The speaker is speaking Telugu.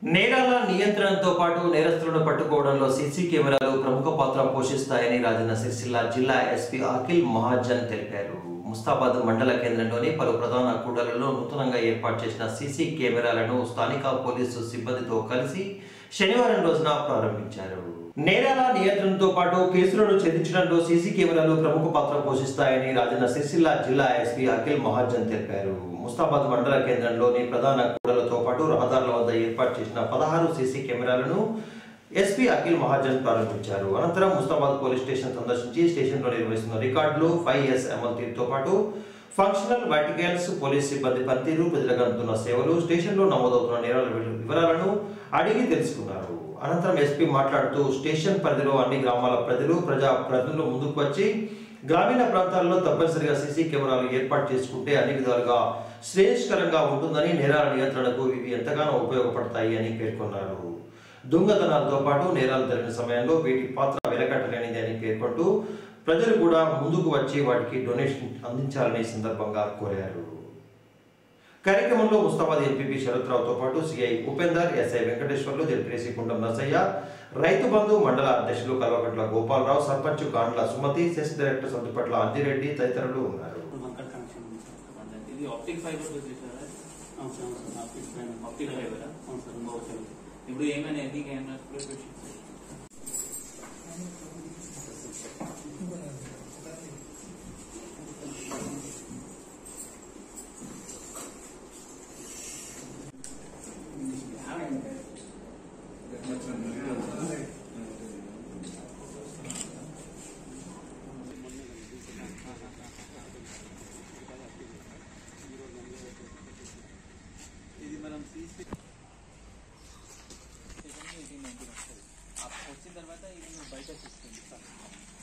నేరాల నియంత్రణతో పాటు నేరస్తులను పట్టుకోవడంలో సీసీ కెమెరాలు ప్రముఖ పాత్ర పోషిస్తాయని రాజన్న సిరిసిల్ల జిల్లా ఎస్పీ అఖిల్ మహాజన్ తెలిపారు ముస్తాబాద్ మండల కేంద్రంలోని పలు ప్రధాన కూడలలో నూతనంగా ఏర్పాటు చేసిన సీసీ కెమెరాలను స్థానిక పోలీసు సిబ్బందితో కలిసి శనివారం రోజున ప్రారంభించారు నేరాల నియంత్రణతో పాటు కేసులను ఛేదించడంలో సీసీ కెమెరాలు ప్రముఖ పాత్ర పోషిస్తాయని రాజన్న సిరిసిల్ల జిల్లా ఎస్పీ అఖిల్ మహాజన్ తెలిపారు ముస్తాబాద్ మండల కేంద్రంలోని ప్రధాన కూడలతో పాటు రహదారుల వద్ద ఏర్పాటు చేసిన పదహారు సీసీ కెమెరాలను ఎస్పీ అఖిల్ మహాజన్ ప్రారంభించారు అనంతరం ముస్తాబాద్ పోలీస్ స్టేషన్ సందర్శించి స్టేషన్లో నిర్వహిస్తున్న రికార్డులు ఫైవ్ ఎస్ అమలు తీరుతో పాటు ఫంక్షనల్ వర్టికల్స్ పోలీస్ సిబ్బంది పనితీరు ప్రజలకు అందుతున్న సేవలు స్టేషన్లో నమోదవుతున్న నేరాల వివరాలను అడిగి తెలుసుకున్నారు అనంతరం ఎస్పీ మాట్లాడుతూ స్టేషన్ పరిధిలో అన్ని గ్రామాల ప్రజలు ప్రజా ప్రతినిధులు ముందుకు వచ్చి గ్రామీణ ప్రాంతాల్లో తప్పనిసరిగా సీసీ కెమెరాలు ఏర్పాటు చేసుకుంటే అన్ని విధాలుగా శ్రేయస్కరంగా ఉంటుందని నేరాల నియంత్రణకు ఇవి ఎంతగానో ఉపయోగపడతాయి అని పేర్కొన్నారు దొంగతనాలతో పాటు నేరాలు జరిగిన సమయంలో వీటి పాత్ర వెలకట్టలేనిది అని పేర్కొంటూ ప్రజలు కూడా ముందుకు వచ్చి వాటికి డొనేషన్ అందించాలని ఈ సందర్భంగా కోరారు కార్యక్రమంలో ముస్తాబాద్ ఎంపీపీ శరత్రావుతో పాటు CI Upender SI Venkateswarlu ZPC Kundam Narsaiah Rythu Bandhu మండల అధ్యక్షులు కల్వకట్ల గోపాలరావు సర్పంచ్ గాండ్ల సుమతి సెస్ డైరెక్టర్ సందుపట్ల అంజిరెడ్డి తదితరులు ఉన్నారు అక్కడ కనెక్షన్ ఉంది సార్ ఇది ఆప్టిక్ ఫైబర్ చేశారా అవును సార్ అవును సార్ ఆఫీస్ పైన ఆప్టిక్ ఫైబర్ అవును సార్ ఓకే ఇప్పుడు ఏమైనా ఎందుకు ఏమైనా ఇది మనం తీసి వచ్చిన తర్వాత ఇది బయట చూస్తుంది సార్